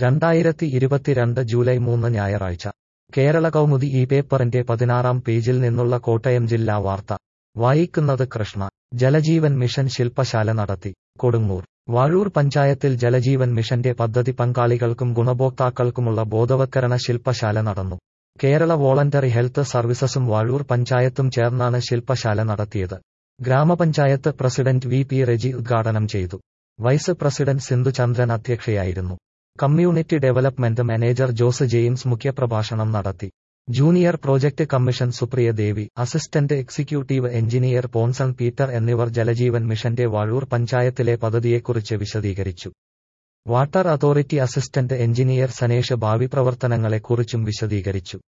രണ്ടായിരത്തി ഇരുപത്തിരണ്ട് ജൂലൈ മൂന്ന് ഞായറാഴ്ച കേരള കൗമുദി ഈ പേപ്പറിന്റെ പതിനാറാം പേജിൽ നിന്നുള്ള കോട്ടയം ജില്ലാ വാർത്ത വായിക്കുന്നത് കൃഷ്ണ ജലജീവൻ മിഷൻ ശില്പശാല നടത്തി കൊടുങ്ങൂർ വാഴൂർ പഞ്ചായത്തിൽ ജലജീവൻ മിഷന്റെ പദ്ധതി പങ്കാളികൾക്കും ഗുണഭോക്താക്കൾക്കുമുള്ള ബോധവത്കരണ ശില്പശാല നടന്നു കേരള വോളണ്ടറി ഹെൽത്ത് സർവീസസും വാഴൂർ പഞ്ചായത്തും ചേർന്നാണ് ശില്പശാല നടത്തിയത് ഗ്രാമപഞ്ചായത്ത് പ്രസിഡന്റ് വി പി റെജി ഉദ്ഘാടനം ചെയ്തു വൈസ് പ്രസിഡന്റ് സിന്ധുചന്ദ്രൻ അധ്യക്ഷയായിരുന്നു community development manager Jose James മുഖ്യപ്രഭാഷണം നടത്തി junior project commission Supriya Devi assistant executive engineer Ponson Peter എന്നിവർ ജലജീവൻ മിഷന്റെ വാഴൂർ പഞ്ചായത്തിലെ പദ്ധതിയെക്കുറിച്ച് വിശദീകരിച്ചു water authority assistant engineer Sanesh ഭാവി പ്രവർത്തനങ്ങളെക്കുറിച്ചും വിശദീകരിച്ചു